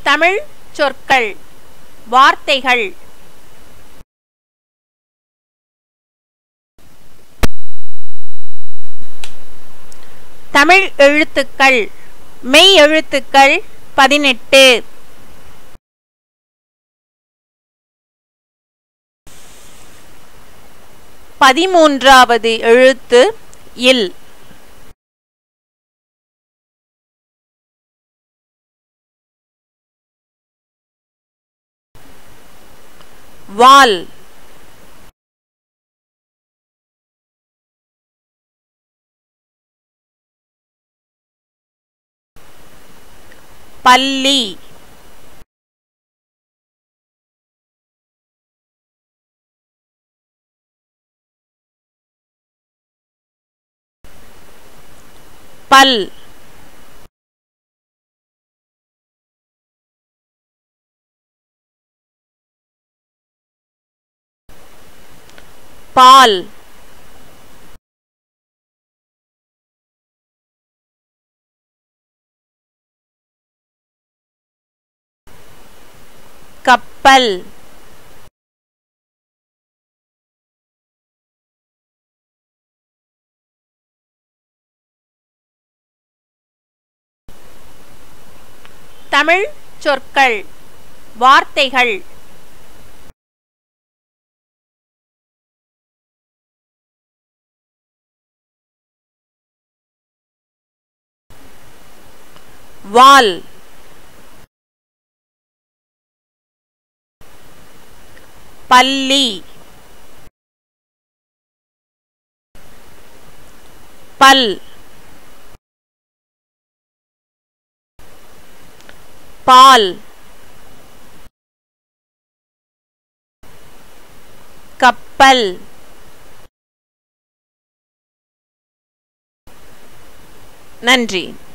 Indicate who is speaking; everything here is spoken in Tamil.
Speaker 1: தமிழ் சொற்கள் வார்த்தைகள் தமிழ் எழுத்துக்கள் மெய் எழுத்துக்கள் பதினெட்டு பதிமூன்றாவது எழுத்து இல் வால் பல்லி பல் பால் கப்பல் தமிழ் சொற்கள் வார்த்தைகள் வால் பல்லி பல் பால் கப்பல் நன்றி